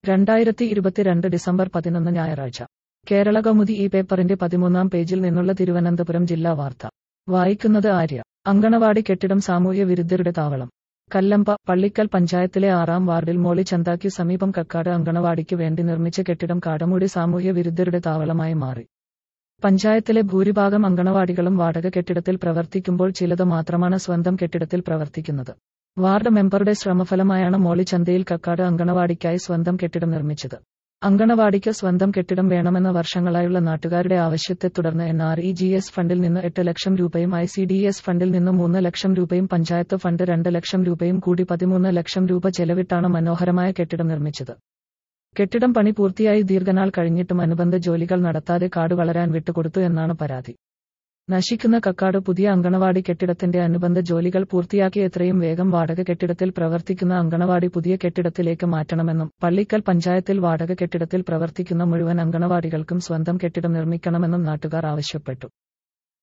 രണ്ടായിരത്തി ഇരുപത്തിരണ്ട് ഡിസംബർ പതിനൊന്ന് ഞായറാഴ്ച കേരള കൗമുദി ഈ പേപ്പറിന്റെ പതിമൂന്നാം പേജിൽ നിന്നുള്ള തിരുവനന്തപുരം ജില്ലാ വാർത്ത വായിക്കുന്നത് ആര്യ അങ്കണവാടി കെട്ടിടം സാമൂഹ്യ വിരുദ്ധരുടെ താവളം കല്ലമ്പ പള്ളിക്കൽ പഞ്ചായത്തിലെ ആറാം വാർഡിൽ മോളി ചന്താക്കു സമീപം കക്കാട് അങ്കണവാടിക്ക് വേണ്ടി നിർമ്മിച്ച കെട്ടിടം കാടമൂടി സാമൂഹ്യ വിരുദ്ധരുടെ താവളമായി മാറി പഞ്ചായത്തിലെ ഭൂരിഭാഗം അങ്കണവാടികളും വാടക കെട്ടിടത്തിൽ പ്രവർത്തിക്കുമ്പോൾ ചിലത് മാത്രമാണ് സ്വന്തം കെട്ടിടത്തിൽ പ്രവർത്തിക്കുന്നത് വാർഡ് മെമ്പറുടെ ശ്രമഫലമായാണ് മോളി ചന്തയിൽ കക്കാട് അങ്കണവാടിക്കായി സ്വന്തം കെട്ടിടം നിർമ്മിച്ചത് അങ്കണവാടിക്ക് സ്വന്തം കെട്ടിടം വേണമെന്ന വർഷങ്ങളായുള്ള നാട്ടുകാരുടെ ആവശ്യത്തെ തുടർന്ന് N R E G S ഫണ്ടിൽ നിന്ന് എട്ട് ലക്ഷം രൂപയും ഐ സി ഡി എസ് ഫണ്ടിൽ നിന്ന് മൂന്ന് ലക്ഷം രൂപയും പഞ്ചായത്ത് ഫണ്ട് രണ്ട് ലക്ഷം രൂപയും കൂടി പതിമൂന്ന് ലക്ഷം രൂപ ചെലവിട്ടാണ് മനോഹരമായ കെട്ടിടം നിർമ്മിച്ചത് കെട്ടിടം പണി പൂർത്തിയായി ദീർഘനാൾ കഴിഞ്ഞിട്ടും അനുബന്ധ ജോലികൾ നടത്താതെ കാട് വളരാൻ വിട്ടുകൊടുത്തു എന്നാണ് പരാതി നശിക്കുന്ന കക്കാട് പുതിയ അങ്കണവാടി കെട്ടിടത്തിന്റെ അനുബന്ധ ജോലികൾ പൂർത്തിയാക്കി എത്രയും വേഗം വാടക കെട്ടിടത്തിൽ പ്രവർത്തിക്കുന്ന അങ്കണവാടി പുതിയ കെട്ടിടത്തിലേക്ക് മാറ്റണമെന്നും പള്ളിക്കൽ പഞ്ചായത്തിൽ വാടക കെട്ടിടത്തിൽ പ്രവർത്തിക്കുന്ന മുഴുവൻ അങ്കണവാടികൾക്കും സ്വന്തം കെട്ടിടം നിർമ്മിക്കണമെന്നും നാട്ടുകാർ ആവശ്യപ്പെട്ടു